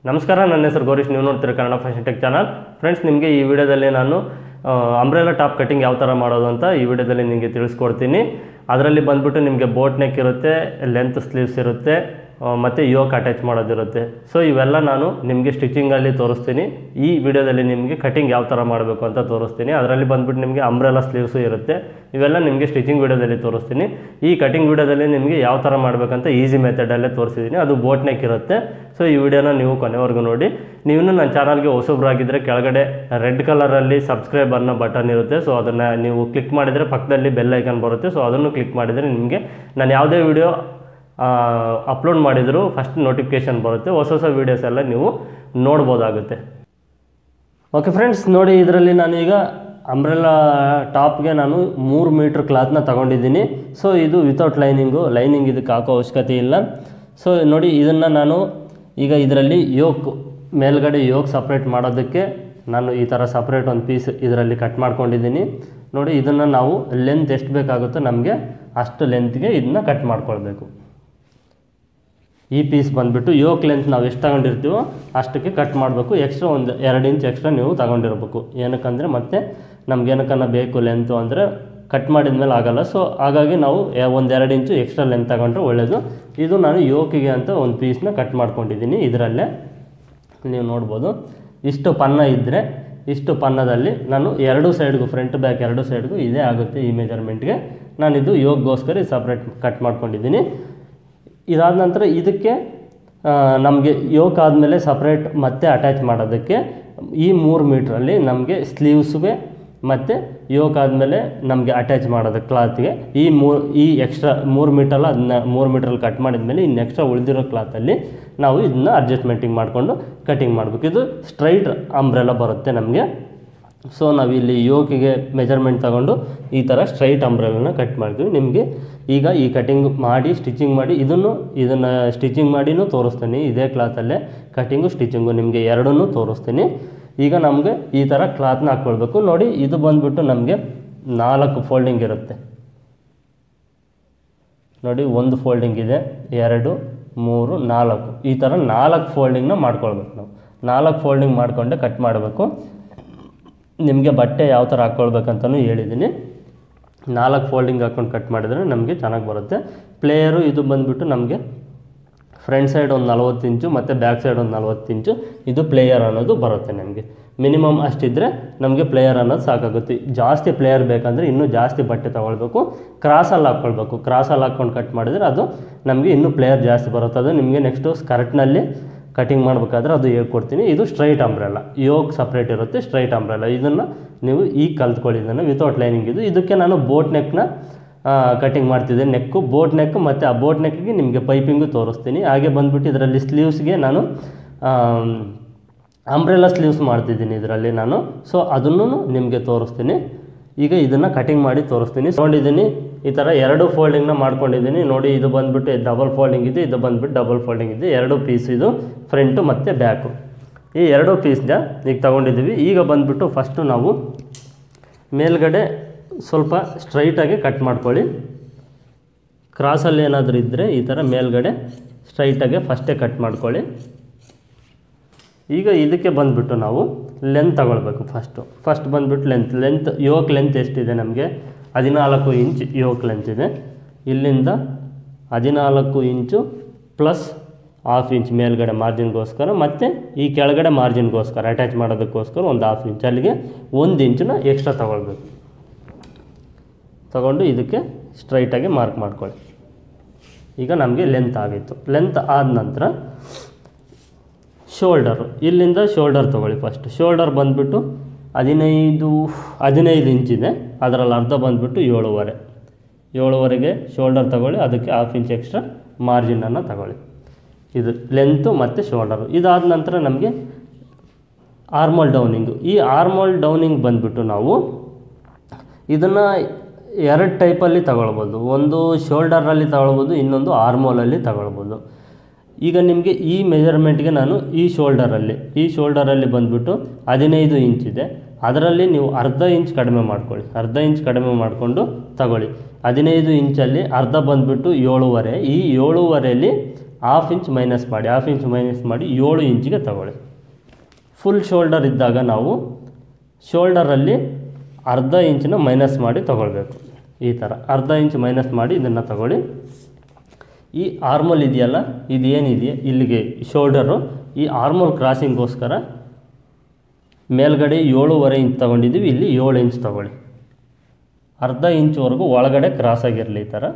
ನಮಸ್ಕಾರ ನನ್ನ ಹೆಸರು ಗೌರೀಶ್ ನೀವು ನೋಡ್ತೀರಾ Kannada fashion tech channel friends ನಿಮಗೆ ಈ ವಿಡಿಯೋದಲ್ಲಿ ನಾನು ಅಂಬ್ರೆಲಾ ಟಾಪ್ ಕಟಿಂಗ್ ಯಾವ ಥರ ಮಾಡೋದು ಅಂತ ಈ ವಿಡಿಯೋದಲ್ಲಿ ನಿಮಗೆ ತಿಳಿಸ್ಕೊಡ್ತೀನಿ ಅದರಲ್ಲಿ ಬಂದ್ಬಿಟ್ಟು ನಿಮಗೆ ಬೋಟ್ ನೆಕ್ ಇರುತ್ತೆ ಲೆಂತ್ ಸ್ಲೀವ್ಸ್ ಇರುತ್ತೆ ಆ, ಮತ್ತು ಯೋಕ್ ಅಟ್ಯಾಚ್ ಮಾಡೋದಿರುತ್ತೆ ಸೊ ಇವೆಲ್ಲ ನಾನು ನಿಮಗೆ ಸ್ಟಿಚಿಂಗಲ್ಲಿ ತೋರಿಸ್ತೀನಿ ಈ ವಿಡಿಯೋದಲ್ಲಿ ನಿಮಗೆ ಕಟಿಂಗ್ ಯಾವ ಥರ ಮಾಡಬೇಕು ಅಂತ ತೋರಿಸ್ತೀನಿ ಅದರಲ್ಲಿ ಬಂದ್ಬಿಟ್ಟು ನಿಮಗೆ ಅಂಬ್ರೆಲಾ ಸ್ಲೀವ್ಸು ಇರುತ್ತೆ ಇವೆಲ್ಲ ನಿಮಗೆ ಸ್ಟಿಚಿಂಗ್ ವಿಡಿಯೋದಲ್ಲಿ ತೋರಿಸ್ತೀನಿ ಈ ಕಟಿಂಗ್ ವಿಡಿಯೋದಲ್ಲಿ ನಿಮಗೆ ಯಾವ ಥರ ಮಾಡಬೇಕಂತ ಈಸಿ ಮೆಥಡಲ್ಲೇ ತೋರಿಸಿದ್ದೀನಿ ಅದು ಬೋಟ್ ನೆಕ್ ಇರುತ್ತೆ ಸೊ ಈ ವಿಡಿಯೋನ ನೀವು ಕೊನೆವರೆಗೂ ನೋಡಿ ನೀವು ನನ್ನ ಚಾನಲ್ಗೆ ಹೊಸಬ್ರಾಗಿದ್ದರೆ ಕೆಳಗಡೆ ರೆಡ್ ಕಲರಲ್ಲಿ ಸಬ್ಸ್ಕ್ರೈಬ್ ಅನ್ನೋ ಬಟನ್ ಇರುತ್ತೆ ಸೊ ಅದನ್ನು ನೀವು ಕ್ಲಿಕ್ ಮಾಡಿದರೆ ಪಕ್ಕದಲ್ಲಿ ಬೆಲ್ ಐಕನ್ ಬರುತ್ತೆ ಸೊ ಅದನ್ನು ಕ್ಲಿಕ್ ಮಾಡಿದರೆ ನಿಮಗೆ ನಾನು ಯಾವುದೇ ವಿಡಿಯೋ ಅಪ್ಲೋಡ್ ಮಾಡಿದರೂ ಫಸ್ಟ್ ನೋಟಿಫಿಕೇಷನ್ ಬರುತ್ತೆ ಹೊಸ ಹೊಸ ವೀಡಿಯೋಸ್ ಎಲ್ಲ ನೀವು ನೋಡ್ಬೋದಾಗುತ್ತೆ ಓಕೆ ಫ್ರೆಂಡ್ಸ್ ನೋಡಿ ಇದರಲ್ಲಿ ನಾನೀಗ ಅಂಬ್ರೆಲಾ ಟಾಪ್ಗೆ ನಾನು ಮೂರು ಮೀಟ್ರ್ ಕ್ಲಾತ್ನ ತಗೊಂಡಿದ್ದೀನಿ ಸೊ ಇದು ವಿತೌಟ್ ಲೈನಿಂಗು ಲೈನಿಂಗ್ ಇದಕ್ಕೆ ಹಾಕೋ ಅವಶ್ಯಕತೆ ಇಲ್ಲ ಸೊ ನೋಡಿ ಇದನ್ನು ನಾನು ಈಗ ಇದರಲ್ಲಿ ಯೋಕ್ ಮೇಲ್ಗಡೆ ಯೋಕ್ ಸಪ್ರೇಟ್ ಮಾಡೋದಕ್ಕೆ ನಾನು ಈ ಥರ ಸಪ್ರೇಟ್ ಒಂದು ಪೀಸ್ ಇದರಲ್ಲಿ ಕಟ್ ಮಾಡ್ಕೊಂಡಿದ್ದೀನಿ ನೋಡಿ ಇದನ್ನು ನಾವು ಲೆಂತ್ ಎಷ್ಟು ಬೇಕಾಗುತ್ತೋ ನಮಗೆ ಅಷ್ಟು ಲೆಂತ್ಗೆ ಇದನ್ನ ಕಟ್ ಮಾಡ್ಕೊಳ್ಬೇಕು ಈ ಪೀಸ್ ಬಂದುಬಿಟ್ಟು ಯೋಕ್ ಲೆಂತ್ ನಾವು ಎಷ್ಟು ತಗೊಂಡಿರ್ತೀವೋ ಅಷ್ಟಕ್ಕೆ ಕಟ್ ಮಾಡಬೇಕು ಎಕ್ಸ್ಟ್ರಾ ಒಂದು ಎರಡು ಇಂಚ್ ಎಕ್ಸ್ಟ್ರಾ ನೀವು ತಗೊಂಡಿರ್ಬೇಕು ಏನಕ್ಕಂದರೆ ಮತ್ತೆ ನಮ್ಗೆ ಏನಕ್ಕನ್ನ ಬೇಕು ಲೆಂತು ಅಂದರೆ ಕಟ್ ಮಾಡಿದ ಮೇಲೆ ಆಗಲ್ಲ ಸೊ ಹಾಗಾಗಿ ನಾವು ಒಂದು ಎರಡು ಇಂಚು ಎಕ್ಸ್ಟ್ರಾ ಲೆಂತ್ ತಗೊಂಡ್ರೆ ಒಳ್ಳೆಯದು ಇದು ನಾನು ಯೋಕಿಗೆ ಅಂತ ಒಂದು ಪೀಸ್ನ ಕಟ್ ಮಾಡ್ಕೊಂಡಿದ್ದೀನಿ ಇದರಲ್ಲೇ ನೀವು ನೋಡ್ಬೋದು ಇಷ್ಟು ಪನ್ನ ಇದ್ದರೆ ಇಷ್ಟು ಪನ್ನದಲ್ಲಿ ನಾನು ಎರಡು ಸೈಡ್ಗೂ ಫ್ರಂಟ್ ಬ್ಯಾಕ್ ಎರಡು ಸೈಡ್ಗೂ ಇದೇ ಆಗುತ್ತೆ ಈ ಮೆಜರ್ಮೆಂಟ್ಗೆ ನಾನು ಇದು ಯೋಗಗೋಸ್ಕರ ಸಪ್ರೇಟ್ ಕಟ್ ಮಾಡ್ಕೊಂಡಿದ್ದೀನಿ ಇದಾದ ನಂತರ ಇದಕ್ಕೆ ನಮಗೆ ಯೋಕ್ ಆದಮೇಲೆ ಸಪ್ರೇಟ್ ಮತ್ತೆ ಅಟ್ಯಾಚ್ ಮಾಡೋದಕ್ಕೆ ಈ ಮೂರು ಮೀಟ್ರಲ್ಲಿ ನಮಗೆ ಸ್ಲೀವ್ಸ್ಗೆ ಮತ್ತು ಯೋಕ್ ಆದಮೇಲೆ ನಮಗೆ ಅಟ್ಯಾಚ್ ಮಾಡೋದು ಕ್ಲಾತ್ಗೆ ಈ ಮೂರು ಈ ಎಕ್ಸ್ಟ್ರಾ ಮೂರು ಮೀಟರ್ಲ್ಲ ಅದನ್ನ ಮೂರು ಮೀಟ್ರಲ್ಲಿ ಕಟ್ ಮಾಡಿದ್ಮೇಲೆ ಇನ್ನು ಎಕ್ಸ್ಟ್ರಾ ಉಳಿದಿರೋ ಕ್ಲಾತಲ್ಲಿ ನಾವು ಇದನ್ನ ಅಡ್ಜಸ್ಟ್ಮೆಂಟಿಂಗ್ ಮಾಡಿಕೊಂಡು ಕಟಿಂಗ್ ಮಾಡಬೇಕು ಇದು ಸ್ಟ್ರೈಟ್ ಅಂಬ್ರೆಲ್ಲ ಬರುತ್ತೆ ನಮಗೆ ಸೊ ನಾವು ಇಲ್ಲಿ ಯೋಕಿಗೆ ಮೆಜರ್ಮೆಂಟ್ ತಗೊಂಡು ಈ ಥರ ಸ್ಟ್ರೈಟ್ ಅಂಬ್ರೆಲನ ಕಟ್ ಮಾಡ್ತೀವಿ ನಿಮಗೆ ಈಗ ಈ ಕಟಿಂಗ್ ಮಾಡಿ ಸ್ಟಿಚಿಂಗ್ ಮಾಡಿ ಇದನ್ನು ಇದನ್ನು ಸ್ಟಿಚಿಂಗ್ ಮಾಡಿನೂ ತೋರಿಸ್ತೀನಿ ಇದೇ ಕ್ಲಾತಲ್ಲೇ ಕಟಿಂಗು ಸ್ಟಿಚಿಂಗು ನಿಮಗೆ ಎರಡನ್ನೂ ತೋರಿಸ್ತೀನಿ ಈಗ ನಮಗೆ ಈ ಥರ ಕ್ಲಾತ್ನ ಹಾಕ್ಕೊಳ್ಬೇಕು ನೋಡಿ ಇದು ಬಂದುಬಿಟ್ಟು ನಮಗೆ ನಾಲ್ಕು ಫೋಲ್ಡಿಂಗ್ ಇರುತ್ತೆ ನೋಡಿ ಒಂದು ಫೋಲ್ಡಿಂಗ್ ಇದೆ ಎರಡು ಮೂರು ನಾಲ್ಕು ಈ ಥರ ನಾಲ್ಕು ಫೋಲ್ಡಿಂಗ್ನ ಮಾಡ್ಕೊಳ್ಬೇಕು ನಾವು ನಾಲ್ಕು ಫೋಲ್ಡಿಂಗ್ ಮಾಡಿಕೊಂಡೆ ಕಟ್ ಮಾಡಬೇಕು ನಿಮಗೆ ಬಟ್ಟೆ ಯಾವ ಥರ ಹಾಕ್ಕೊಳ್ಬೇಕಂತಲೂ ಹೇಳಿದ್ದೀನಿ ನಾಲ್ಕು ಫೋಲ್ಡಿಂಗ್ ಹಾಕ್ಕೊಂಡು ಕಟ್ ಮಾಡಿದರೆ ನಮಗೆ ಚೆನ್ನಾಗಿ ಬರುತ್ತೆ ಪ್ಲೇಯರು ಇದು ಬಂದುಬಿಟ್ಟು ನಮಗೆ ಫ್ರಂಟ್ ಸೈಡ್ ಒಂದು ನಲ್ವತ್ತು ಇಂಚು ಮತ್ತು ಬ್ಯಾಕ್ ಸೈಡ್ ಒಂದು ನಲ್ವತ್ತು ಇಂಚು ಇದು ಪ್ಲೇಯರ್ ಅನ್ನೋದು ಬರುತ್ತೆ ನಮಗೆ ಮಿನಿಮಮ್ ಅಷ್ಟಿದ್ದರೆ ನಮಗೆ ಪ್ಲೇಯರ್ ಅನ್ನೋದು ಸಾಕಾಗುತ್ತೆ ಜಾಸ್ತಿ ಪ್ಲೇಯರ್ ಬೇಕಂದರೆ ಇನ್ನೂ ಜಾಸ್ತಿ ಬಟ್ಟೆ ತೊಗೊಳ್ಬೇಕು ಕ್ರಾಸಲ್ಲಿ ಹಾಕ್ಕೊಳ್ಬೇಕು ಕ್ರಾಸಲ್ಲಿ ಹಾಕ್ಕೊಂಡು ಕಟ್ ಮಾಡಿದರೆ ಅದು ನಮಗೆ ಇನ್ನೂ ಪ್ಲೇಯರ್ ಜಾಸ್ತಿ ಬರುತ್ತೆ ಅದು ನಿಮಗೆ ನೆಕ್ಸ್ಟು ಸ್ಕರ್ಟ್ನಲ್ಲಿ ಕಟಿಂಗ್ ಮಾಡಬೇಕಾದ್ರೆ ಅದು ಹೇಳ್ಕೊಡ್ತೀನಿ ಇದು ಸ್ಟ್ರೈಟ್ ಅಂಬ್ರೆಲ್ಲ ಯೋಗ್ ಸಪ್ರೇಟ್ ಇರುತ್ತೆ ಸ್ಟ್ರೈಟ್ ಅಂಬ್ರೆಲ್ಲ ಇದನ್ನು ನೀವು ಈಗ ಕಲ್ತ್ಕೊಳ್ಳಿ ಇದನ್ನು ವಿತೌಟ್ ಲೈನಿಂಗ್ ಇದು ಇದಕ್ಕೆ ನಾನು ಬೋಟ್ ನೆಕ್ನ ಕಟಿಂಗ್ ಮಾಡ್ತಿದ್ದೆ ನೆಕ್ಕು ಬೋಟ್ ನೆಕ್ ಮತ್ತು ಆ ಬೋಟ್ ನೆಕ್ಗೆ ನಿಮಗೆ ಪೈಪಿಂಗು ತೋರಿಸ್ತೀನಿ ಹಾಗೆ ಬಂದುಬಿಟ್ಟು ಇದರಲ್ಲಿ ಸ್ಲೀವ್ಸ್ಗೆ ನಾನು ಅಂಬ್ರೆಲ್ಲ ಸ್ಲೀವ್ಸ್ ಮಾಡ್ತಿದ್ದೀನಿ ಇದರಲ್ಲಿ ನಾನು ಸೊ ಅದನ್ನು ನಿಮಗೆ ತೋರಿಸ್ತೀನಿ ಈಗ ಇದನ್ನು ಕಟಿಂಗ್ ಮಾಡಿ ತೋರಿಸ್ತೀನಿ ತೊಗೊಂಡಿದ್ದೀನಿ ಈ ಥರ ಎರಡು ಫೋಲ್ಡಿಂಗ್ನ ಮಾಡ್ಕೊಂಡಿದ್ದೀನಿ ನೋಡಿ ಇದು ಬಂದುಬಿಟ್ಟು ಡಬಲ್ ಫೋಲ್ಡಿಂಗ್ ಇದೆ ಇದು ಬಂದುಬಿಟ್ಟು ಡಬಲ್ ಫೋಲ್ಡಿಂಗ್ ಇದೆ ಎರಡು ಪೀಸ್ ಇದು ಫ್ರಂಟು ಮತ್ತು ಬ್ಯಾಕು ಈ ಎರಡು ಪೀಸ್ನ ಈಗ ತಗೊಂಡಿದ್ದೀವಿ ಈಗ ಬಂದುಬಿಟ್ಟು ಫಸ್ಟು ನಾವು ಮೇಲ್ಗಡೆ ಸ್ವಲ್ಪ ಸ್ಟ್ರೈಟಾಗಿ ಕಟ್ ಮಾಡ್ಕೊಳ್ಳಿ ಕ್ರಾಸಲ್ಲಿ ಏನಾದರೂ ಇದ್ದರೆ ಈ ಥರ ಮೇಲ್ಗಡೆ ಸ್ಟ್ರೈಟಾಗೆ ಫಸ್ಟೇ ಕಟ್ ಮಾಡ್ಕೊಳ್ಳಿ ಈಗ ಇದಕ್ಕೆ ಬಂದುಬಿಟ್ಟು ನಾವು ಲೆಂತ್ ತಗೊಳ್ಬೇಕು ಫಸ್ಟು ಫಸ್ಟ್ ಬಂದುಬಿಟ್ಟು ಲೆಂತ್ ಲೆಂತ್ ಯೋಕ್ ಲೆಂತ್ ಎಷ್ಟಿದೆ ನಮಗೆ ಹದಿನಾಲ್ಕು ಇಂಚ್ ಯೋಕ್ ಲೆಂತ್ ಇದೆ ಇಲ್ಲಿಂದ ಹದಿನಾಲ್ಕು ಇಂಚು ಪ್ಲಸ್ ಹಾಫ್ ಇಂಚ್ ಮೇಲ್ಗಡೆ ಮಾರ್ಜಿನ್ಗೋಸ್ಕರ ಮತ್ತು ಈ ಕೆಳಗಡೆ ಮಾರ್ಜಿನ್ಗೋಸ್ಕರ ಅಟ್ಯಾಚ್ ಮಾಡೋದಕ್ಕೋಸ್ಕರ ಒಂದು ಹಾಫ್ ಇಂಚ್ ಅಲ್ಲಿಗೆ ಒಂದು ಇಂಚನ್ನ ಎಕ್ಸ್ಟ್ರಾ ತಗೊಳ್ಬೇಕು ತಗೊಂಡು ಇದಕ್ಕೆ ಸ್ಟ್ರೈಟಾಗಿ ಮಾರ್ಕ್ ಮಾಡ್ಕೊಳ್ಳಿ ಈಗ ನಮಗೆ ಲೆಂತ್ ಆಗಿತ್ತು ಲೆಂತ್ ಆದ ನಂತರ ಶೋಲ್ಡರು ಇಲ್ಲಿಂದ ಶೋಲ್ಡರ್ ತೊಗೊಳ್ಳಿ ಫಸ್ಟ್ ಶೋಲ್ಡರ್ ಬಂದುಬಿಟ್ಟು ಹದಿನೈದು ಹದಿನೈದು ಇಂಚಿದೆ ಅದರಲ್ಲಿ ಅರ್ಧ ಬಂದುಬಿಟ್ಟು ಏಳುವರೆ ಏಳುವರೆಗೆ ಶೋಲ್ಡರ್ ತಗೊಳ್ಳಿ ಅದಕ್ಕೆ ಹಾಫ್ ಇಂಚ್ ಎಕ್ಸ್ಟ್ರಾ ಮಾರ್ಜಿನನ್ನು ತಗೊಳ್ಳಿ ಇದು ಲೆಂತು ಮತ್ತು ಶೋಲ್ಡರು ಇದಾದ ನಂತರ ನಮಗೆ ಆರ್ಮೋಲ್ ಡೌನಿಂಗು ಈ ಆರ್ಮೋಲ್ ಡೌನಿಂಗ್ ಬಂದುಬಿಟ್ಟು ನಾವು ಇದನ್ನು ಎರಡು ಟೈಪಲ್ಲಿ ತಗೊಳ್ಬೋದು ಒಂದು ಶೋಲ್ಡರಲ್ಲಿ ತಗೊಳ್ಬೋದು ಇನ್ನೊಂದು ಆರ್ಮೋಲಲ್ಲಿ ತಗೊಳ್ಬೋದು ಈಗ ನಿಮಗೆ ಈ ಮೆಜರ್ಮೆಂಟ್ಗೆ ನಾನು ಈ ಶೋಲ್ಡರಲ್ಲಿ ಈ ಶೋಲ್ಡರಲ್ಲಿ ಬಂದುಬಿಟ್ಟು ಹದಿನೈದು ಇಂಚ್ ಇದೆ ಅದರಲ್ಲಿ ನೀವು ಅರ್ಧ ಇಂಚ್ ಕಡಿಮೆ ಮಾಡ್ಕೊಳ್ಳಿ ಅರ್ಧ ಇಂಚ್ ಕಡಿಮೆ ಮಾಡಿಕೊಂಡು ತಗೊಳ್ಳಿ ಹದಿನೈದು ಇಂಚಲ್ಲಿ ಅರ್ಧ ಬಂದುಬಿಟ್ಟು ಏಳುವರೆ ಈ ಏಳುವರೆಯಲ್ಲಿ ಹಾಫ್ ಇಂಚ್ ಮೈನಸ್ ಮಾಡಿ ಹಾಫ್ ಇಂಚ್ ಮೈನಸ್ ಮಾಡಿ ಏಳು ಇಂಚಿಗೆ ತಗೊಳ್ಳಿ ಫುಲ್ ಶೋಲ್ಡರ್ ಇದ್ದಾಗ ನಾವು ಶೋಲ್ಡರಲ್ಲಿ ಅರ್ಧ ಇಂಚನ್ನ ಮೈನಸ್ ಮಾಡಿ ತಗೊಳ್ಬೇಕು ಈ ಥರ ಅರ್ಧ ಇಂಚ್ ಮೈನಸ್ ಮಾಡಿ ಇದನ್ನು ತಗೊಳ್ಳಿ ಈ ಆರ್ಮಲ್ ಇದೆಯಲ್ಲ ಇದು ಏನಿದೆಯಾ ಇಲ್ಲಿಗೆ ಶೋಲ್ಡರು ಈ ಆರ್ಮಲ್ ಕ್ರಾಸಿಂಗ್ಗೋಸ್ಕರ ಮೇಲ್ಗಡೆ ಏಳುವರೆ ಇಂಚ್ ತೊಗೊಂಡಿದ್ದೀವಿ ಇಲ್ಲಿ ಏಳು ಇಂಚ್ ತೊಗೊಳ್ಳಿ ಅರ್ಧ ಇಂಚ್ವರೆಗೂ ಒಳಗಡೆ ಕ್ರಾಸ್ ಆಗಿರಲಿ ಈ ಥರ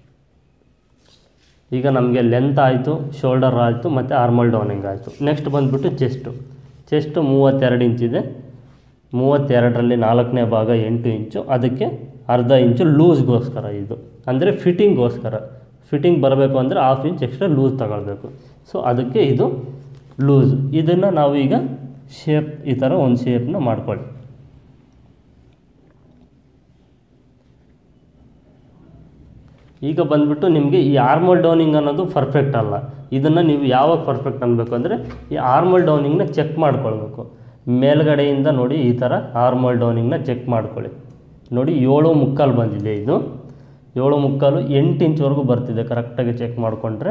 ಈಗ ನಮಗೆ ಲೆಂತ್ ಆಯಿತು ಶೋಲ್ಡರ್ ಆಯಿತು ಮತ್ತು ಆರ್ಮಲ್ ಡೌನಿಂಗ್ ಆಯಿತು ನೆಕ್ಸ್ಟ್ ಬಂದುಬಿಟ್ಟು ಚೆಸ್ಟು ಚೆಸ್ಟು ಮೂವತ್ತೆರಡು ಇಂಚಿದೆ ಮೂವತ್ತೆರಡರಲ್ಲಿ ನಾಲ್ಕನೇ ಭಾಗ ಎಂಟು ಇಂಚು ಅದಕ್ಕೆ ಅರ್ಧ ಇಂಚು ಲೂಸ್ಗೋಸ್ಕರ ಇದು ಅಂದರೆ ಫಿಟ್ಟಿಂಗ್ಗೋಸ್ಕರ ಫಿಟ್ಟಿಂಗ್ ಬರಬೇಕು ಅಂದರೆ ಹಾಫ್ ಇಂಚ್ ಎಕ್ಸ್ಟ್ರಾ ಲೂಸ್ ತಗೊಳ್ಬೇಕು ಸೊ ಅದಕ್ಕೆ ಇದು ಲೂಸ್ ಇದನ್ನು ನಾವು ಈಗ ಶೇಪ್ ಈ ಥರ ಒಂದು ಶೇಪ್ನ ಮಾಡ್ಕೊಳ್ಳಿ ಈಗ ಬಂದ್ಬಿಟ್ಟು ನಿಮಗೆ ಈ ಆರ್ಮಲ್ ಡೌನಿಂಗ್ ಅನ್ನೋದು ಪರ್ಫೆಕ್ಟ್ ಅಲ್ಲ ಇದನ್ನು ನೀವು ಯಾವಾಗ ಪರ್ಫೆಕ್ಟ್ ಅನ್ಬೇಕು ಅಂದರೆ ಈ ಆರ್ಮಲ್ ಡೌನಿಂಗ್ನ ಚೆಕ್ ಮಾಡ್ಕೊಳ್ಬೇಕು ಮೇಲ್ಗಡೆಯಿಂದ ನೋಡಿ ಈ ಥರ ಆರ್ಮಲ್ ಡೌನಿಂಗ್ನ ಚೆಕ್ ಮಾಡ್ಕೊಳ್ಳಿ ನೋಡಿ ಏಳು ಮುಕ್ಕಾಲು ಬಂದಿದೆ ಇದು ಏಳು ಮುಕ್ಕಾಲು ಎಂಟು ಇಂಚ್ವರೆಗೂ ಬರ್ತಿದೆ ಕರೆಕ್ಟಾಗಿ ಚೆಕ್ ಮಾಡಿಕೊಂಡ್ರೆ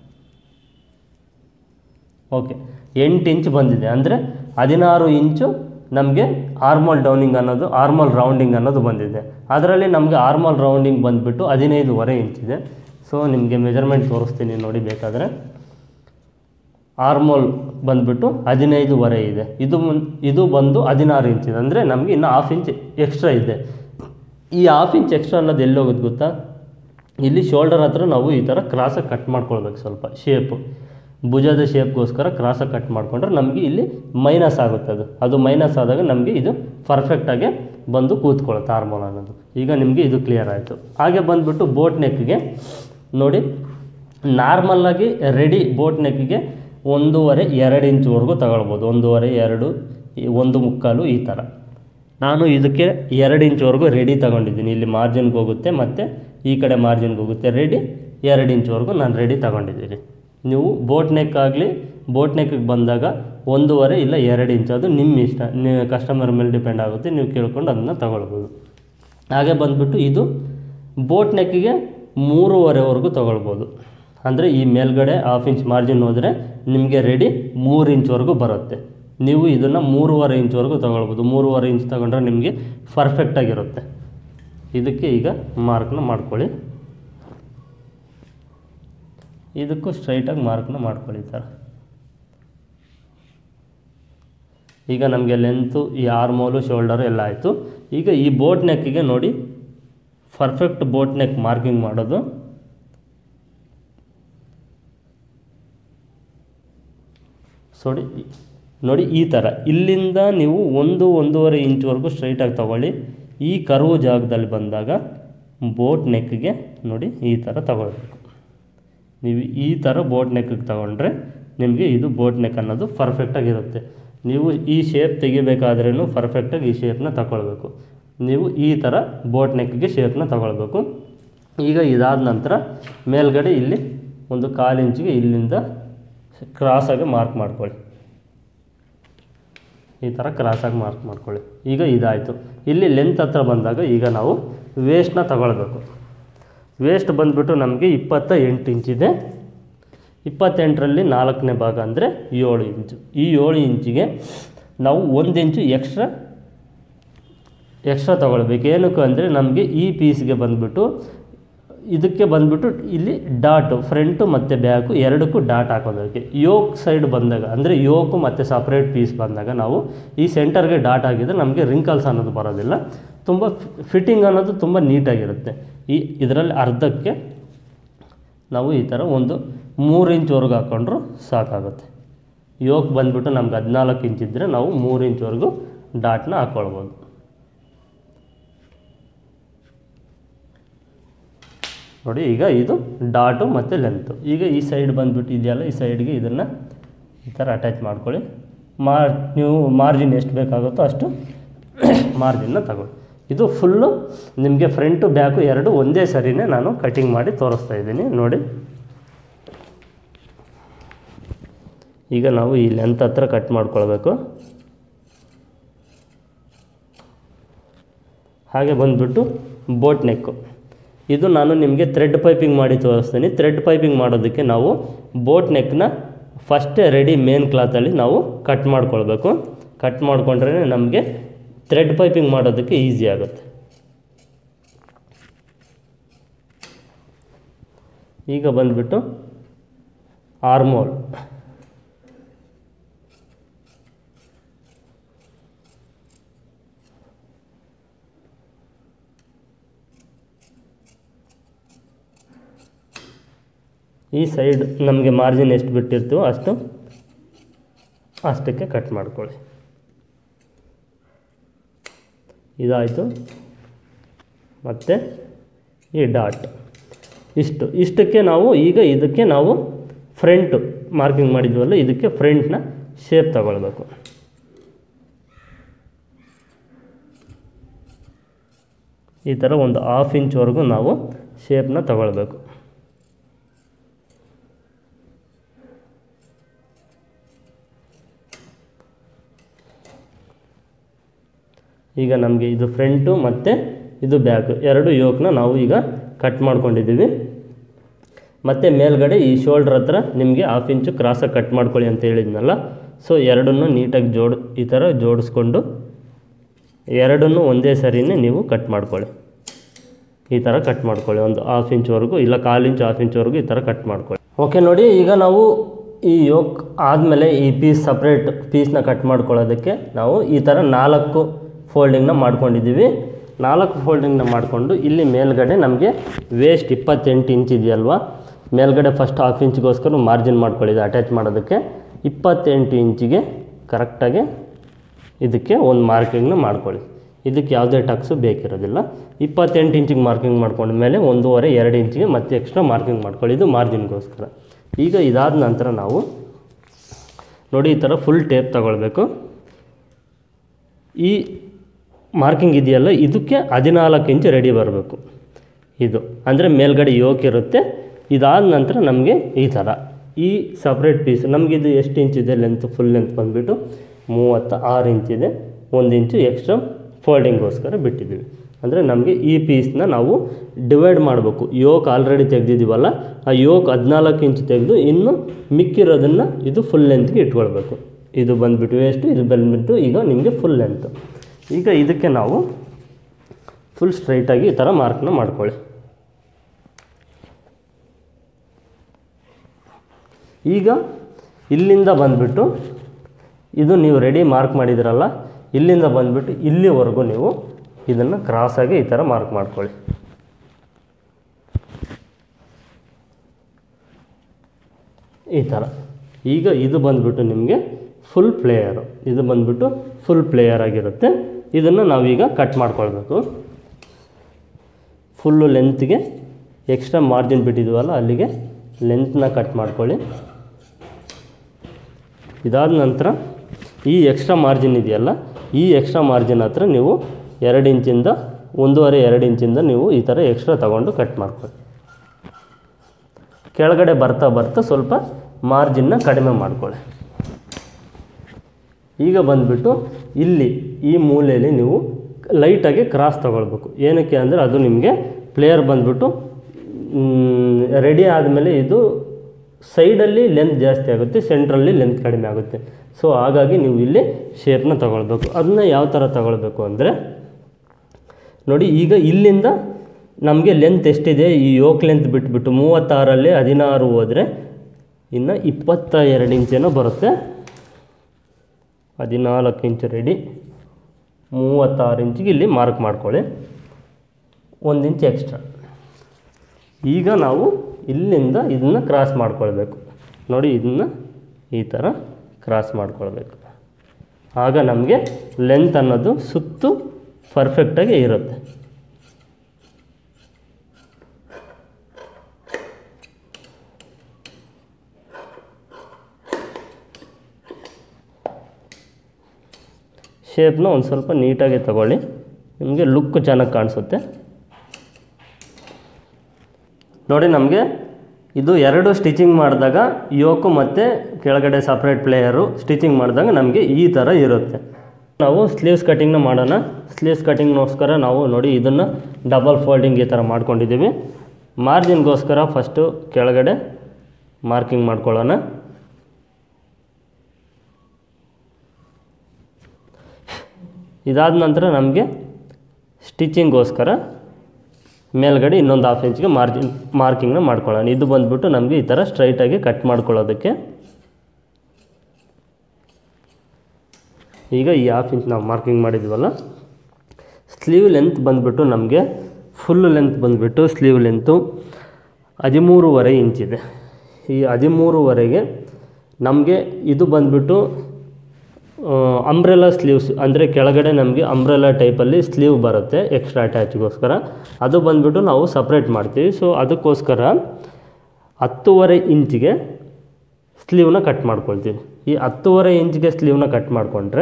ಓಕೆ ಎಂಟು ಇಂಚ್ ಬಂದಿದೆ ಅಂದರೆ ಹದಿನಾರು ಇಂಚು ನಮಗೆ ಆರ್ಮಲ್ ಡೌನಿಂಗ್ ಅನ್ನೋದು ಆರ್ಮಲ್ ರೌಂಡಿಂಗ್ ಅನ್ನೋದು ಬಂದಿದೆ ಅದರಲ್ಲಿ ನಮಗೆ ಆರ್ಮಲ್ ರೌಂಡಿಂಗ್ ಬಂದುಬಿಟ್ಟು ಹದಿನೈದುವರೆ ಇಂಚಿದೆ ಸೊ ನಿಮಗೆ ಮೆಜರ್ಮೆಂಟ್ ತೋರಿಸ್ತೀನಿ ನೋಡಿ ಬೇಕಾದರೆ ಆರ್ಮೋಲ್ ಬಂದುಬಿಟ್ಟು ಹದಿನೈದುವರೆ ಇದೆ ಇದು ಮುನ್ ಇದು ಬಂದು ಹದಿನಾರು ಇಂಚ್ ಇದೆ ಅಂದರೆ ನಮಗೆ ಇನ್ನು ಹಾಫ್ ಇಂಚ್ ಎಕ್ಸ್ಟ್ರಾ ಇದೆ ಈ ಹಾಫ್ ಇಂಚ್ ಎಕ್ಸ್ಟ್ರಾ ಅನ್ನೋದು ಎಲ್ಲಿ ಹೋಗುತ್ತೆ ಗೊತ್ತಾ ಇಲ್ಲಿ ಶೋಲ್ಡರ್ ಹತ್ರ ನಾವು ಈ ಥರ ಕ್ರಾಸಾಗಿ ಕಟ್ ಮಾಡ್ಕೊಳ್ಬೇಕು ಸ್ವಲ್ಪ ಶೇಪು ಭುಜದ ಶೇಪ್ಗೋಸ್ಕರ ಕ್ರಾಸಾಗಿ ಕಟ್ ಮಾಡಿಕೊಂಡ್ರೆ ನಮಗೆ ಇಲ್ಲಿ ಮೈನಸ್ ಆಗುತ್ತೆ ಅದು ಅದು ಮೈನಸ್ ಆದಾಗ ನಮಗೆ ಇದು ಪರ್ಫೆಕ್ಟಾಗಿ ಬಂದು ಕೂತ್ಕೊಳ್ಳುತ್ತೆ ಆರ್ಮೋಲ್ ಅನ್ನೋದು ಈಗ ನಿಮಗೆ ಇದು ಕ್ಲಿಯರ್ ಆಯಿತು ಹಾಗೆ ಬಂದುಬಿಟ್ಟು ಬೋಟ್ ನೆಕ್ಗೆ ನೋಡಿ ನಾರ್ಮಲ್ಲಾಗಿ ರೆಡಿ ಬೋಟ್ ನೆಕ್ಗೆ ಒಂದೂವರೆ ಎರಡು ಇಂಚ್ವರೆಗೂ ತಗೊಳ್ಬೋದು ಒಂದೂವರೆ ಎರಡು ಈ ಒಂದು ಮುಕ್ಕಾಲು ಈ ಥರ ನಾನು ಇದಕ್ಕೆ ಎರಡು ಇಂಚ್ವರೆಗೂ ರೆಡಿ ತಗೊಂಡಿದ್ದೀನಿ ಇಲ್ಲಿ ಮಾರ್ಜಿನ್ಗೆ ಹೋಗುತ್ತೆ ಮತ್ತು ಈ ಕಡೆ ಮಾರ್ಜಿನ್ಗೆ ಹೋಗುತ್ತೆ ರೆಡಿ ಎರಡು ಇಂಚ್ವರೆಗೂ ನಾನು ರೆಡಿ ತಗೊಂಡಿದ್ದೀನಿ ನೀವು ಬೋಟ್ ನೆಕ್ ಆಗಲಿ ಬೋಟ್ ನೆಕ್ಗೆ ಬಂದಾಗ ಒಂದೂವರೆ ಇಲ್ಲ ಎರಡು ಇಂಚ್ ಅದು ನಿಮ್ಮ ಇಷ್ಟ ನೀವು ಕಸ್ಟಮರ್ ಮೇಲೆ ಡಿಪೆಂಡ್ ಆಗುತ್ತೆ ನೀವು ಕೇಳ್ಕೊಂಡು ಅದನ್ನು ತಗೊಳ್ಬೋದು ಹಾಗೆ ಬಂದುಬಿಟ್ಟು ಇದು ಬೋಟ್ ನೆಕ್ಕಿಗೆ ಮೂರುವರೆವರೆಗೂ ತಗೊಳ್ಬೋದು ಅಂದರೆ ಈ ಮೇಲ್ಗಡೆ ಹಾಫ್ ಇಂಚ್ ಮಾರ್ಜಿನ್ ಹೋದರೆ ನಿಮಗೆ ರೆಡಿ ಮೂರು ಇಂಚ್ವರೆಗೂ ಬರುತ್ತೆ ನೀವು ಇದನ್ನು ಮೂರುವರೆ ಇಂಚ್ವರೆಗೂ ತೊಗೊಳ್ಬೋದು ಮೂರುವರೆ ಇಂಚ್ ತೊಗೊಂಡ್ರೆ ನಿಮಗೆ ಪರ್ಫೆಕ್ಟಾಗಿರುತ್ತೆ ಇದಕ್ಕೆ ಈಗ ಮಾರ್ಕ್ನ ಮಾಡ್ಕೊಳ್ಳಿ ಇದಕ್ಕೂ ಸ್ಟ್ರೈಟಾಗಿ ಮಾರ್ಕ್ನ ಮಾಡ್ಕೊಳ್ಳಿ ಈ ಥರ ಈಗ ನಮಗೆ ಲೆಂತು ಈ ಆರ್ಮೋಲು ಶೋಲ್ಡರು ಎಲ್ಲ ಆಯಿತು ಈಗ ಈ ಬೋಟ್ ನೆಕ್ಕಿಗೆ ನೋಡಿ ಪರ್ಫೆಕ್ಟ್ ಬೋಟ್ ನೆಕ್ ಮಾರ್ಕಿಂಗ್ ಮಾಡೋದು ಸೋಡಿ ನೋಡಿ ಈ ಥರ ಇಲ್ಲಿಂದ ನೀವು ಒಂದು ಒಂದೂವರೆ ಇಂಚ್ವರೆಗೂ ಸ್ಟ್ರೈಟಾಗಿ ತಗೊಳ್ಳಿ ಈ ಕರ್ವ್ ಜಾಗದಲ್ಲಿ ಬಂದಾಗ ಬೋಟ್ ನೆಕ್ಗೆ ನೋಡಿ ಈ ಥರ ತಗೊಳ್ಬೇಕು ನೀವು ಈ ಥರ ಬೋಟ್ ನೆಕ್ಗೆ ತಗೊಂಡ್ರೆ ನಿಮಗೆ ಇದು ಬೋಟ್ ನೆಕ್ ಅನ್ನೋದು ಪರ್ಫೆಕ್ಟಾಗಿರುತ್ತೆ ನೀವು ಈ ಶೇಪ್ ತೆಗಿಬೇಕಾದ್ರೂ ಪರ್ಫೆಕ್ಟಾಗಿ ಈ ಶೇಪ್ನ ತಗೊಳ್ಬೇಕು ನೀವು ಈ ಥರ ಬೋಟ್ ನೆಕ್ಗೆ ಶೇಪ್ನ ತಗೊಳ್ಬೇಕು ಈಗ ಇದಾದ ನಂತರ ಮೇಲ್ಗಡೆ ಇಲ್ಲಿ ಒಂದು ಕಾಲು ಇಂಚಿಗೆ ಇಲ್ಲಿಂದ ಕ್ರಾಸಾಗಿ ಮಾರ್ಕ್ ಮಾಡ್ಕೊಳ್ಳಿ ಈ ಥರ ಕ್ರಾಸಾಗಿ ಮಾರ್ಕ್ ಮಾಡ್ಕೊಳ್ಳಿ ಈಗ ಇದಾಯಿತು ಇಲ್ಲಿ ಲೆಂತ್ ಹತ್ರ ಬಂದಾಗ ಈಗ ನಾವು ವೇಸ್ಟ್ನ ತಗೊಳ್ಬೇಕು ವೇಸ್ಟ್ ಬಂದುಬಿಟ್ಟು ನಮಗೆ ಇಪ್ಪತ್ತ ಎಂಟು ಇಂಚಿದೆ ಇಪ್ಪತ್ತೆಂಟರಲ್ಲಿ ನಾಲ್ಕನೇ ಭಾಗ ಅಂದರೆ ಏಳು ಇಂಚು ಈ ಏಳು ಇಂಚಿಗೆ ನಾವು ಒಂದು ಇಂಚು ಎಕ್ಸ್ಟ್ರಾ ಎಕ್ಸ್ಟ್ರಾ ತೊಗೊಳ್ಬೇಕು ಏನಕ್ಕೆ ಅಂದರೆ ನಮಗೆ ಈ ಪೀಸ್ಗೆ ಬಂದುಬಿಟ್ಟು ಇದಕ್ಕೆ ಬಂದುಬಿಟ್ಟು ಇಲ್ಲಿ ಡಾಟು ಫ್ರಂಟು ಮತ್ತು ಬ್ಯಾಕು ಎರಡಕ್ಕೂ ಡಾಟ್ ಹಾಕೋದಕ್ಕೆ ಯೋಕ್ ಸೈಡ್ ಬಂದಾಗ ಅಂದರೆ ಯೋಕು ಮತ್ತು ಸಪ್ರೇಟ್ ಪೀಸ್ ಬಂದಾಗ ನಾವು ಈ ಸೆಂಟರ್ಗೆ ಡಾಟ್ ಹಾಕಿದರೆ ನಮಗೆ ರಿಂಕಲ್ಸ್ ಅನ್ನೋದು ಬರೋದಿಲ್ಲ ತುಂಬ ಫಿಟ್ಟಿಂಗ್ ಅನ್ನೋದು ತುಂಬ ನೀಟಾಗಿರುತ್ತೆ ಈ ಇದರಲ್ಲಿ ಅರ್ಧಕ್ಕೆ ನಾವು ಈ ಥರ ಒಂದು ಮೂರು ಇಂಚ್ವರೆಗೂ ಹಾಕ್ಕೊಂಡ್ರು ಸಾಕಾಗುತ್ತೆ ಯೋಕ್ ಬಂದುಬಿಟ್ಟು ನಮ್ಗೆ ಹದಿನಾಲ್ಕು ಇಂಚ್ ಇದ್ದರೆ ನಾವು ಮೂರು ಇಂಚ್ವರೆಗೂ ಡಾಟ್ನ ಹಾಕ್ಕೊಳ್ಬೋದು ನೋಡಿ ಈಗ ಇದು ಡಾಟು ಮತ್ತು ಲೆಂತು ಈಗ ಈ ಸೈಡ್ ಬಂದುಬಿಟ್ಟು ಇದೆಯಲ್ಲ ಈ ಸೈಡ್ಗೆ ಇದನ್ನು ಈ ಥರ ಅಟ್ಯಾಚ್ ಮಾಡ್ಕೊಳ್ಳಿ ಮಾರ್ ನೀವು ಮಾರ್ಜಿನ್ ಎಷ್ಟು ಬೇಕಾಗುತ್ತೋ ಅಷ್ಟು ಮಾರ್ಜಿನ್ನ ತಗೊಳ್ಳಿ ಇದು ಫುಲ್ಲು ನಿಮಗೆ ಫ್ರಂಟು ಬ್ಯಾಕು ಎರಡು ಒಂದೇ ಸರಿನೇ ನಾನು ಕಟಿಂಗ್ ಮಾಡಿ ತೋರಿಸ್ತಾ ಇದ್ದೀನಿ ನೋಡಿ ಈಗ ನಾವು ಈ ಲೆಂತ್ ಹತ್ರ ಕಟ್ ಮಾಡ್ಕೊಳ್ಬೇಕು ಹಾಗೆ ಬಂದುಬಿಟ್ಟು ಬೋಟ್ ನೆಕ್ಕು ಇದು ನಾನು ನಿಮಗೆ ಥ್ರೆಡ್ ಪೈಪಿಂಗ್ ಮಾಡಿ ತೋರಿಸ್ತೀನಿ ಥ್ರೆಡ್ ಪೈಪಿಂಗ್ ಮಾಡೋದಕ್ಕೆ ನಾವು ಬೋಟ್ ನೆಕ್ನ ಫಸ್ಟೇ ರೆಡಿ ಮೇನ್ ಕ್ಲಾತಲ್ಲಿ ನಾವು ಕಟ್ ಮಾಡ್ಕೊಳ್ಬೇಕು ಕಟ್ ಮಾಡಿಕೊಂಡ್ರೆ ನಮಗೆ ಥ್ರೆಡ್ ಪೈಪಿಂಗ್ ಮಾಡೋದಕ್ಕೆ ಈಸಿ ಆಗುತ್ತೆ ಈಗ ಬಂದುಬಿಟ್ಟು ಆರ್ಮೋಲ್ ಈ ಸೈಡ್ ನಮಗೆ ಮಾರ್ಜಿನ್ ಎಷ್ಟು ಬಿಟ್ಟಿರ್ತೀವೋ ಅಷ್ಟು ಅಷ್ಟಕ್ಕೆ ಕಟ್ ಮಾಡ್ಕೊಳ್ಳಿ ಇದಾಯಿತು ಮತ್ತು ಈ ಡಾಟ್ ಇಷ್ಟು ಇಷ್ಟಕ್ಕೆ ನಾವು ಈಗ ಇದಕ್ಕೆ ನಾವು ಫ್ರಂಟು ಮಾರ್ಕಿಂಗ್ ಮಾಡಿದ್ವಲ್ಲ ಇದಕ್ಕೆ ಫ್ರಂಟ್ನ ಶೇಪ್ ತಗೊಳ್ಬೇಕು ಈ ಥರ ಒಂದು ಹಾಫ್ ಇಂಚ್ವರೆಗೂ ನಾವು ಶೇಪ್ನ ತಗೊಳ್ಬೇಕು ಈಗ ನಮಗೆ ಇದು ಫ್ರಂಟು ಮತ್ತು ಇದು ಬ್ಯಾಕು ಎರಡು ಯೋಕ್ನ ನಾವು ಈಗ ಕಟ್ ಮಾಡ್ಕೊಂಡಿದ್ದೀವಿ ಮತ್ತು ಮೇಲ್ಗಡೆ ಈ ಶೋಲ್ಡ್ರ್ ಹತ್ರ ನಿಮಗೆ ಹಾಫ್ ಇಂಚು ಕ್ರಾಸಾಗಿ ಕಟ್ ಮಾಡ್ಕೊಳ್ಳಿ ಅಂತ ಹೇಳಿದ್ನಲ್ಲ ಸೊ ಎರಡನ್ನೂ ನೀಟಾಗಿ ಜೋಡ್ ಈ ಥರ ಜೋಡಿಸ್ಕೊಂಡು ಎರಡನ್ನೂ ಒಂದೇ ಸರಿನೇ ನೀವು ಕಟ್ ಮಾಡ್ಕೊಳ್ಳಿ ಈ ಥರ ಕಟ್ ಮಾಡ್ಕೊಳ್ಳಿ ಒಂದು ಹಾಫ್ ಇಂಚ್ವರೆಗೂ ಇಲ್ಲ ಕಾಲು ಇಂಚು ಹಾಫ್ ಇಂಚ್ವರೆಗೂ ಈ ಥರ ಕಟ್ ಮಾಡ್ಕೊಳ್ಳಿ ಓಕೆ ನೋಡಿ ಈಗ ನಾವು ಈ ಯೋಕ್ ಆದಮೇಲೆ ಈ ಪೀಸ್ ಸಪ್ರೇಟ್ ಪೀಸ್ನ ಕಟ್ ಮಾಡ್ಕೊಳ್ಳೋದಕ್ಕೆ ನಾವು ಈ ಥರ ನಾಲ್ಕು ಫೋಲ್ಡಿಂಗ್ನ ಮಾಡ್ಕೊಂಡಿದ್ದೀವಿ ನಾಲ್ಕು ಫೋಲ್ಡಿಂಗ್ನ ಮಾಡಿಕೊಂಡು ಇಲ್ಲಿ ಮೇಲ್ಗಡೆ ನಮಗೆ ವೇಸ್ಟ್ ಇಪ್ಪತ್ತೆಂಟು ಇಂಚ್ ಇದೆಯಲ್ವಾ ಮೇಲ್ಗಡೆ ಫಸ್ಟ್ ಹಾಫ್ ಇಂಚ್ಗೋಸ್ಕರ ಮಾರ್ಜಿನ್ ಮಾಡ್ಕೊಳ್ಳಿದೆ ಅಟ್ಯಾಚ್ ಮಾಡೋದಕ್ಕೆ ಇಪ್ಪತ್ತೆಂಟು ಇಂಚಿಗೆ ಕರೆಕ್ಟಾಗಿ ಇದಕ್ಕೆ ಒಂದು ಮಾರ್ಕಿಂಗ್ನ ಮಾಡ್ಕೊಳ್ಳಿ ಇದಕ್ಕೆ ಯಾವುದೇ ಟಕ್ಸು ಬೇಕಿರೋದಿಲ್ಲ ಇಪ್ಪತ್ತೆಂಟು ಇಂಚಿಗೆ ಮಾರ್ಕಿಂಗ್ ಮಾಡ್ಕೊಂಡ ಮೇಲೆ ಒಂದೂವರೆ ಎರಡು ಇಂಚಿಗೆ ಮತ್ತೆ ಎಕ್ಸ್ಟ್ರಾ ಮಾರ್ಕಿಂಗ್ ಮಾಡ್ಕೊಳ್ಳಿ ಇದು ಮಾರ್ಜಿನ್ಗೋಸ್ಕರ ಈಗ ಇದಾದ ನಂತರ ನಾವು ನೋಡಿ ಈ ಥರ ಫುಲ್ ಟೇಪ್ ತಗೊಳ್ಬೇಕು ಈ ಮಾರ್ಕಿಂಗ್ ಇದೆಯಲ್ಲ ಇದಕ್ಕೆ ಹದಿನಾಲ್ಕು ಇಂಚು ರೆಡಿ ಬರಬೇಕು ಇದು ಅಂದರೆ ಮೇಲ್ಗಡೆ ಯೋಕ್ ಇರುತ್ತೆ ಇದಾದ ನಂತರ ನಮಗೆ ಈ ಥರ ಈ ಸಪ್ರೇಟ್ ಪೀಸ್ ನಮಗಿದು ಎಷ್ಟು ಇಂಚಿದೆ ಲೆಂತ್ ಫುಲ್ ಲೆಂತ್ ಬಂದುಬಿಟ್ಟು ಮೂವತ್ತ ಆರು ಇಂಚಿದೆ ಒಂದು ಇಂಚು ಎಕ್ಸ್ಟ್ರಾ ಫೋಲ್ಡಿಂಗ್ಗೋಸ್ಕರ ಬಿಟ್ಟಿದ್ದೀವಿ ಅಂದರೆ ನಮಗೆ ಈ ಪೀಸ್ನ ನಾವು ಡಿವೈಡ್ ಮಾಡಬೇಕು ಯೋಕ್ ಆಲ್ರೆಡಿ ತೆಗೆದಿದ್ದೀವಲ್ಲ ಆ ಯೋಕ್ ಹದಿನಾಲ್ಕು ಇಂಚ್ ತೆಗೆದು ಇನ್ನು ಮಿಕ್ಕಿರೋದನ್ನು ಇದು ಫುಲ್ ಲೆಂತ್ಗೆ ಇಟ್ಕೊಳ್ಬೇಕು ಇದು ಬಂದುಬಿಟ್ಟು ವೇಸ್ಟು ಇದು ಬಂದುಬಿಟ್ಟು ಈಗ ನಿಮಗೆ ಫುಲ್ ಲೆಂತ್ ಈಗ ಇದಕ್ಕೆ ನಾವು ಫುಲ್ ಸ್ಟ್ರೈಟಾಗಿ ಈ ಥರ ಮಾರ್ಕ್ನ ಮಾಡ್ಕೊಳ್ಳಿ ಈಗ ಇಲ್ಲಿಂದ ಬಂದುಬಿಟ್ಟು ಇದು ನೀವು ರೆಡಿ ಮಾರ್ಕ್ ಮಾಡಿದಿರಲ್ಲ ಇಲ್ಲಿಂದ ಬಂದುಬಿಟ್ಟು ಇಲ್ಲಿವರೆಗೂ ನೀವು ಇದನ್ನು ಕ್ರಾಸಾಗಿ ಈ ಥರ ಮಾರ್ಕ್ ಮಾಡ್ಕೊಳ್ಳಿ ಈ ಥರ ಈಗ ಇದು ಬಂದುಬಿಟ್ಟು ನಿಮಗೆ ಫುಲ್ ಪ್ಲೇಯರು ಇದು ಬಂದುಬಿಟ್ಟು ಫುಲ್ ಪ್ಲೇಯರ್ ಆಗಿರುತ್ತೆ ಇದನ್ನು ನಾವೀಗ ಕಟ್ ಮಾಡ್ಕೊಳ್ಬೇಕು ಫುಲ್ಲು ಲೆಂತ್ಗೆ ಎಕ್ಸ್ಟ್ರಾ ಮಾರ್ಜಿನ್ ಬಿಟ್ಟಿದ್ವಲ್ಲ ಅಲ್ಲಿಗೆ ಲೆಂತ್ನ ಕಟ್ ಮಾಡ್ಕೊಳ್ಳಿ ಇದಾದ ನಂತರ ಈ ಎಕ್ಸ್ಟ್ರಾ ಮಾರ್ಜಿನ್ ಇದೆಯಲ್ಲ ಈ ಎಕ್ಸ್ಟ್ರಾ ಮಾರ್ಜಿನ್ ಹತ್ರ ನೀವು ಎರಡು ಇಂಚಿಂದ ಒಂದೂವರೆ ಎರಡು ಇಂಚಿಂದ ನೀವು ಈ ಥರ ಎಕ್ಸ್ಟ್ರಾ ತಗೊಂಡು ಕಟ್ ಮಾಡ್ಕೊಳ್ಳಿ ಕೆಳಗಡೆ ಬರ್ತಾ ಬರ್ತಾ ಸ್ವಲ್ಪ ಮಾರ್ಜಿನ್ನ ಕಡಿಮೆ ಮಾಡ್ಕೊಳ್ಳಿ ಈಗ ಬಂದುಬಿಟ್ಟು ಇಲ್ಲಿ ಈ ಮೂಲೆಯಲ್ಲಿ ನೀವು ಲೈಟಾಗಿ ಕ್ರಾಸ್ ತಗೊಳ್ಬೇಕು ಏನಕ್ಕೆ ಅಂದರೆ ಅದು ನಿಮಗೆ ಪ್ಲೇಯರ್ ಬಂದುಬಿಟ್ಟು ರೆಡಿ ಆದಮೇಲೆ ಇದು ಸೈಡಲ್ಲಿ ಲೆಂತ್ ಜಾಸ್ತಿ ಆಗುತ್ತೆ ಸೆಂಟ್ರಲ್ಲಿ ಲೆಂತ್ ಕಡಿಮೆ ಆಗುತ್ತೆ ಸೊ ಹಾಗಾಗಿ ನೀವು ಇಲ್ಲಿ ಶೇಪ್ನ ತಗೊಳ್ಬೇಕು ಅದನ್ನ ಯಾವ ಥರ ತಗೊಳ್ಬೇಕು ಅಂದರೆ ನೋಡಿ ಈಗ ಇಲ್ಲಿಂದ ನಮಗೆ ಲೆಂತ್ ಎಷ್ಟಿದೆ ಈ ಯೋಕ್ ಲೆಂತ್ ಬಿಟ್ಬಿಟ್ಟು ಮೂವತ್ತಾರಲ್ಲಿ ಹದಿನಾರು ಹೋದರೆ ಇನ್ನು ಇಪ್ಪತ್ತ ಎರಡು ಇಂಚೇನೋ ಬರುತ್ತೆ ಹದಿನಾಲ್ಕು ಇಂಚು ರೆಡಿ ಮೂವತ್ತಾರು ಇಂಚಿಗೆ ಇಲ್ಲಿ ಮಾರ್ಕ್ ಮಾಡ್ಕೊಳ್ಳಿ ಒಂದು ಇಂಚ್ ಎಕ್ಸ್ಟ್ರಾ ಈಗ ನಾವು ಇಲ್ಲಿಂದ ಇದನ್ನು ಕ್ರಾಸ್ ಮಾಡ್ಕೊಳ್ಬೇಕು ನೋಡಿ ಇದನ್ನು ಈ ಥರ ಕ್ರಾಸ್ ಮಾಡ್ಕೊಳ್ಬೇಕು ಆಗ ನಮಗೆ ಲೆಂತ್ ಅನ್ನೋದು ಸುತ್ತು ಪರ್ಫೆಕ್ಟಾಗಿ ಇರುತ್ತೆ ಶೇಪ್ನ ಒಂದು ಸ್ವಲ್ಪ ನೀಟಾಗಿ ತಗೊಳ್ಳಿ ನಿಮಗೆ ಲುಕ್ ಚೆನ್ನಾಗಿ ಕಾಣಿಸುತ್ತೆ ನೋಡಿ ನಮಗೆ ಇದು ಎರಡು ಸ್ಟಿಚಿಂಗ್ ಮಾಡಿದಾಗ ಯೋಕು ಮತ್ತು ಕೆಳಗಡೆ ಸಪ್ರೇಟ್ ಪ್ಲೇಯರು ಸ್ಟಿಚಿಂಗ್ ಮಾಡಿದಾಗ ನಮಗೆ ಈ ಥರ ಇರುತ್ತೆ ನಾವು ಸ್ಲೀವ್ಸ್ ಕಟಿಂಗ್ನ ಮಾಡೋಣ ಸ್ಲೀವ್ಸ್ ಕಟಿಂಗ್ಗೋಸ್ಕರ ನಾವು ನೋಡಿ ಇದನ್ನು ಡಬಲ್ ಫೋಲ್ಡಿಂಗ್ ಈ ಥರ ಮಾಡ್ಕೊಂಡಿದ್ದೀವಿ ಮಾರ್ಜಿನ್ಗೋಸ್ಕರ ಫಸ್ಟು ಕೆಳಗಡೆ ಮಾರ್ಕಿಂಗ್ ಮಾಡ್ಕೊಳ್ಳೋಣ ಇದಾದ ನಂತರ ನಮಗೆ ಸ್ಟಿಚಿಂಗ್ಗೋಸ್ಕರ ಮೇಲ್ಗಡೆ ಇನ್ನೊಂದು ಹಾಫ್ ಇಂಚ್ಗೆ ಮಾರ್ಜಿನ್ ಮಾರ್ಕಿಂಗ್ನ ಮಾಡ್ಕೊಳ್ಳೋಣ ಇದು ಬಂದುಬಿಟ್ಟು ನಮಗೆ ಈ ಥರ ಸ್ಟ್ರೈಟಾಗಿ ಕಟ್ ಮಾಡ್ಕೊಳ್ಳೋದಕ್ಕೆ ಈಗ ಈ ಹಾಫ್ ಇಂಚ್ ನಾವು ಮಾರ್ಕಿಂಗ್ ಮಾಡಿದ್ವಲ್ಲ ಸ್ಲೀವ್ ಲೆಂತ್ ಬಂದುಬಿಟ್ಟು ನಮಗೆ ಫುಲ್ ಲೆಂತ್ ಬಂದುಬಿಟ್ಟು ಸ್ಲೀವ್ ಲೆಂತು ಹದಿಮೂರುವರೆ ಇಂಚಿದೆ ಈ ಹದಿಮೂರುವರೆಗೆ ನಮಗೆ ಇದು ಬಂದುಬಿಟ್ಟು ಅಂಬ್ರೆಲಾ ಸ್ಲೀವ್ಸ್ ಅಂದರೆ ಕೆಳಗಡೆ ನಮಗೆ ಅಂಬ್ರೆಲಾ ಟೈಪಲ್ಲಿ ಸ್ಲೀವ್ ಬರುತ್ತೆ ಎಕ್ಸ್ಟ್ರಾ ಅಟ್ಯಾಚ್ಗೋಸ್ಕರ ಅದು ಬಂದುಬಿಟ್ಟು ನಾವು ಸಪ್ರೇಟ್ ಮಾಡ್ತೀವಿ ಸೊ ಅದಕ್ಕೋಸ್ಕರ ಹತ್ತುವರೆ ಇಂಚಿಗೆ ಸ್ಲೀವ್ನ ಕಟ್ ಮಾಡ್ಕೊಳ್ತೀವಿ ಈ ಹತ್ತುವರೆ ಇಂಚಿಗೆ ಸ್ಲೀವ್ನ ಕಟ್ ಮಾಡಿಕೊಂಡ್ರೆ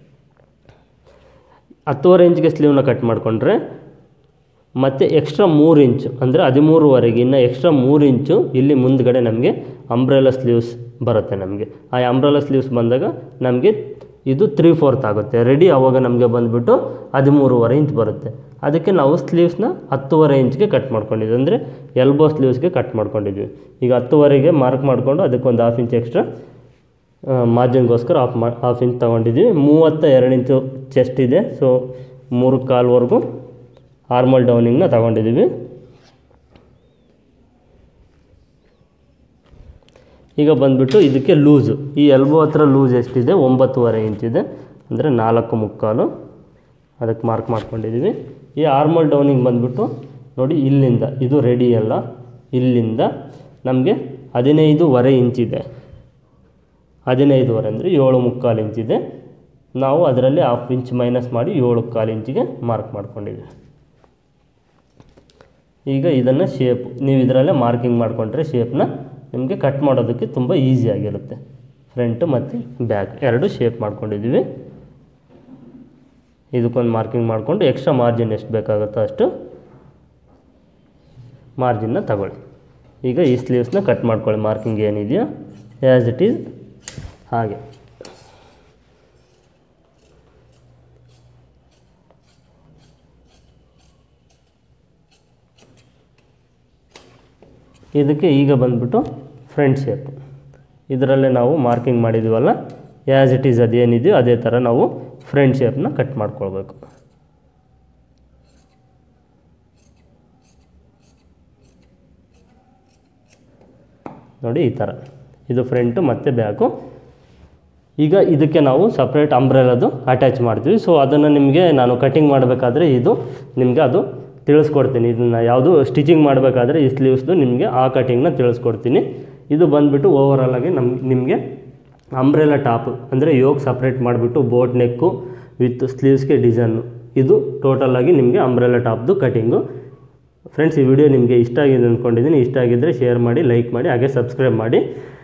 ಹತ್ತುವರೆ ಇಂಚಿಗೆ ಸ್ಲೀವ್ನ ಕಟ್ ಮಾಡಿಕೊಂಡ್ರೆ ಮತ್ತು ಎಕ್ಸ್ಟ್ರಾ ಮೂರು ಇಂಚು ಅಂದರೆ ಹದಿಮೂರುವರೆಗೆ ಇನ್ನು ಎಕ್ಸ್ಟ್ರಾ ಮೂರು ಇಂಚು ಇಲ್ಲಿ ಮುಂದ್ಗಡೆ ನಮಗೆ ಅಂಬ್ರೆಲಾ ಸ್ಲೀವ್ಸ್ ಬರುತ್ತೆ ನಮಗೆ ಆ ಅಂಬ್ರೆಲಾ ಸ್ಲೀವ್ಸ್ ಬಂದಾಗ ನಮಗೆ ಇದು ತ್ರೀ ಫೋರ್ತ್ ಆಗುತ್ತೆ ರೆಡಿ ಆವಾಗ ನಮಗೆ ಬಂದುಬಿಟ್ಟು ಹದಿಮೂರುವರೆ ಇಂಚ್ ಬರುತ್ತೆ ಅದಕ್ಕೆ ನಾವು ಸ್ಲೀವ್ಸ್ನ ಹತ್ತುವರೆ ಇಂಚ್ಗೆ ಕಟ್ ಮಾಡ್ಕೊಂಡಿದ್ವಿ ಅಂದರೆ ಎಲ್ಬೋ ಸ್ಲೀವ್ಸ್ಗೆ ಕಟ್ ಮಾಡ್ಕೊಂಡಿದ್ವಿ ಈಗ ಹತ್ತುವರೆಗೆ ಮಾರ್ಕ್ ಮಾಡಿಕೊಂಡು ಅದಕ್ಕೊಂದು ಹಾಫ್ ಇಂಚ್ ಎಕ್ಸ್ಟ್ರಾ ಮಾರ್ಜಿನ್ಗೋಸ್ಕರ ಹಾಫ್ ಮಾ ಹಾಫ್ ಇಂಚ್ ತೊಗೊಂಡಿದ್ದೀವಿ ಮೂವತ್ತ ಎರಡು ಇಂಚು ಚೆಸ್ಟ್ ಇದೆ ಸೊ ಮೂರು ಕಾಲ್ವರೆಗೂ ಆರ್ಮಲ್ ಡೌನಿಂಗ್ನ ತಗೊಂಡಿದ್ದೀವಿ ಈಗ ಬಂದುಬಿಟ್ಟು ಇದಕ್ಕೆ ಲೂಸು ಈ ಎಲ್ಬೋ ಹತ್ರ ಲೂಸ್ ಎಷ್ಟಿದೆ ಒಂಬತ್ತುವರೆ ಇಂಚಿದೆ ಅಂದರೆ ನಾಲ್ಕು ಮುಕ್ಕಾಲು ಅದಕ್ಕೆ ಮಾರ್ಕ್ ಮಾಡ್ಕೊಂಡಿದ್ದೀವಿ ಈ ಆರ್ಮಲ್ ಡೌನಿಂಗ್ ಬಂದುಬಿಟ್ಟು ನೋಡಿ ಇಲ್ಲಿಂದ ಇದು ರೆಡಿ ಅಲ್ಲ ಇಲ್ಲಿಂದ ನಮಗೆ ಹದಿನೈದುವರೆ ಇಂಚಿದೆ ಹದಿನೈದುವರೆ ಅಂದರೆ ಏಳು ಮುಕ್ಕಾಲು ಇಂಚಿದೆ ನಾವು ಅದರಲ್ಲಿ ಹಾಫ್ ಇಂಚ್ ಮೈನಸ್ ಮಾಡಿ ಏಳು ಕಾಲು ಇಂಚಿಗೆ ಮಾರ್ಕ್ ಮಾಡ್ಕೊಂಡಿದ್ದೀವಿ ಈಗ ಇದನ್ನು ಶೇಪ್ ನೀವು ಇದರಲ್ಲೇ ಮಾರ್ಕಿಂಗ್ ಮಾಡಿಕೊಂಡ್ರೆ ಶೇಪ್ನ ನಿಮಗೆ ಕಟ್ ಮಾಡೋದಕ್ಕೆ ತುಂಬ ಈಸಿಯಾಗಿರುತ್ತೆ ಫ್ರಂಟು ಮತ್ತು ಬ್ಯಾಕ್ ಎರಡು ಶೇಪ್ ಮಾಡ್ಕೊಂಡಿದ್ದೀವಿ ಇದಕ್ಕೊಂದು ಮಾರ್ಕಿಂಗ್ ಮಾಡಿಕೊಂಡು ಎಕ್ಸ್ಟ್ರಾ ಮಾರ್ಜಿನ್ ಎಷ್ಟು ಬೇಕಾಗುತ್ತೋ ಅಷ್ಟು ಮಾರ್ಜಿನ್ನ ತಗೊಳ್ಳಿ ಈಗ ಈ ಸ್ಲೀವ್ಸ್ನ ಕಟ್ ಮಾಡ್ಕೊಳ್ಳಿ ಮಾರ್ಕಿಂಗ್ ಏನಿದೆಯೋ ಆ್ಯಸ್ ಇಟ್ ಈಸ್ ಹಾಗೆ ಇದಕ್ಕೆ ಈಗ ಬಂದ್ಬಿಟ್ಟು ಫ್ರಂಟ್ ಶೇಪ್ ಇದರಲ್ಲೇ ನಾವು ಮಾರ್ಕಿಂಗ್ ಮಾಡಿದ್ದೀವಲ್ಲ ಆ್ಯಸ್ ಇಟ್ ಈಸ್ ಅದೇನಿದೆಯೋ ಅದೇ ಥರ ನಾವು ಫ್ರಂಟ್ ಶೇಪ್ನ ಕಟ್ ಮಾಡ್ಕೊಳ್ಬೇಕು ನೋಡಿ ಈ ಥರ ಇದು ಫ್ರಂಟು ಮತ್ತು ಬ್ಯಾಕು ಈಗ ಇದಕ್ಕೆ ನಾವು ಸಪ್ರೇಟ್ ಅಂಬ್ರೆಲದು ಅಟ್ಯಾಚ್ ಮಾಡ್ತೀವಿ ಸೊ ಅದನ್ನು ನಿಮಗೆ ನಾನು ಕಟಿಂಗ್ ಮಾಡಬೇಕಾದ್ರೆ ಇದು ನಿಮಗೆ ಅದು ತಿಳಿಸ್ಕೊಡ್ತೀನಿ ಇದನ್ನು ಯಾವುದು ಸ್ಟಿಚಿಂಗ್ ಮಾಡಬೇಕಾದ್ರೆ ಈ ಸ್ಲೀವ್ಸ್ದು ನಿಮಗೆ ಆ ಕಟಿಂಗ್ನ ತಿಳಿಸ್ಕೊಡ್ತೀನಿ ಇದು ಬಂದುಬಿಟ್ಟು ಓವರಾಲ್ ಆಗಿ ನಮ್ ನಿಮಗೆ ಅಂಬ್ರೆಲಾ ಟಾಪ್ ಅಂದರೆ ಯೋಗ್ ಸಪ್ರೇಟ್ ಮಾಡಿಬಿಟ್ಟು ಬೋಟ್ ನೆಕ್ಕು ವಿತ್ ಸ್ಲೀವ್ಸ್ಗೆ ಡಿಸೈನು ಇದು ಟೋಟಲಾಗಿ ನಿಮಗೆ ಅಂಬ್ರೆಲಾ ಟಾಪ್ದು ಕಟಿಂಗು ಫ್ರೆಂಡ್ಸ್ ಈ ವಿಡಿಯೋ ನಿಮಗೆ ಇಷ್ಟ ಆಗಿದೆ ಅಂದ್ಕೊಂಡಿದ್ದೀನಿ ಇಷ್ಟ ಆಗಿದ್ದರೆ ಶೇರ್ ಮಾಡಿ ಲೈಕ್ ಮಾಡಿ ಹಾಗೆ ಸಬ್ಸ್ಕ್ರೈಬ್ ಮಾಡಿ